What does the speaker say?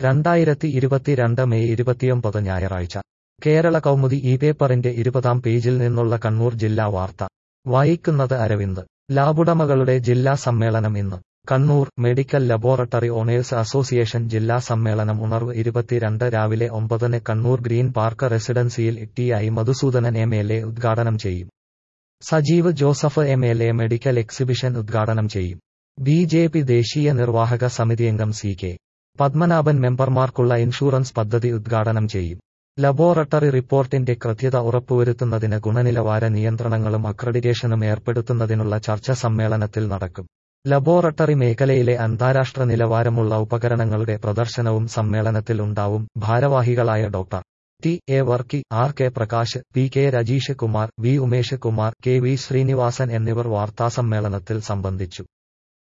രണ്ടായിരത്തി ഇരുപത്തിരണ്ട് മെയ് ഇരുപത്തിയൊമ്പത് ഞായറാഴ്ച കേരള കൗമുദി ഈ പേപ്പറിന്റെ ഇരുപതാം പേജിൽ നിന്നുള്ള കണ്ണൂർ ജില്ലാ വാർത്ത വായിക്കുന്നത് അരവിന്ദ് ലാബുടമകളുടെ ജില്ലാ സമ്മേളനം ഇന്ന് Kannur medical laboratory owners association ജില്ലാ സമ്മേളനം ഉണർവ് ഇരുപത്തിരണ്ട് രാവിലെ ഒമ്പതിന് കണ്ണൂർ ഗ്രീൻ പാർക്ക് റെസിഡൻസിയിൽ T I Madhusoodanan M L A ഉദ്ഘാടനം ചെയ്യും Sajeev Joseph M L A medical exhibition ഉദ്ഘാടനം ചെയ്യും ബി ജെ പി ദേശീയ നിർവാഹക സമിതിയംഗം സി കെ പത്മനാഭൻ മെമ്പർമാർക്കുള്ള ഇൻഷുറൻസ് പദ്ധതി ഉദ്ഘാടനം ചെയ്യും ലബോറട്ടറി റിപ്പോർട്ടിന്റെ കൃത്യത ഉറപ്പുവരുത്തുന്നതിന് ഗുണനിലവാര നിയന്ത്രണങ്ങളും അക്രഡിറ്റേഷനും ഏർപ്പെടുത്തുന്നതിനുള്ള ചർച്ച സമ്മേളനത്തിൽ നടക്കും ലബോറട്ടറി മേഖലയിലെ അന്താരാഷ്ട്ര നിലവാരമുള്ള ഉപകരണങ്ങളുടെ പ്രദർശനവും സമ്മേളനത്തിൽ ഉണ്ടാവും ഭാരവാഹികളായ doctor T A Varkey R K Prakash P K Rajeesh Kumar V Umesh Kumar K V Srinivasan എന്നിവർ വാർത്താസമ്മേളനത്തിൽ സംബന്ധിച്ചു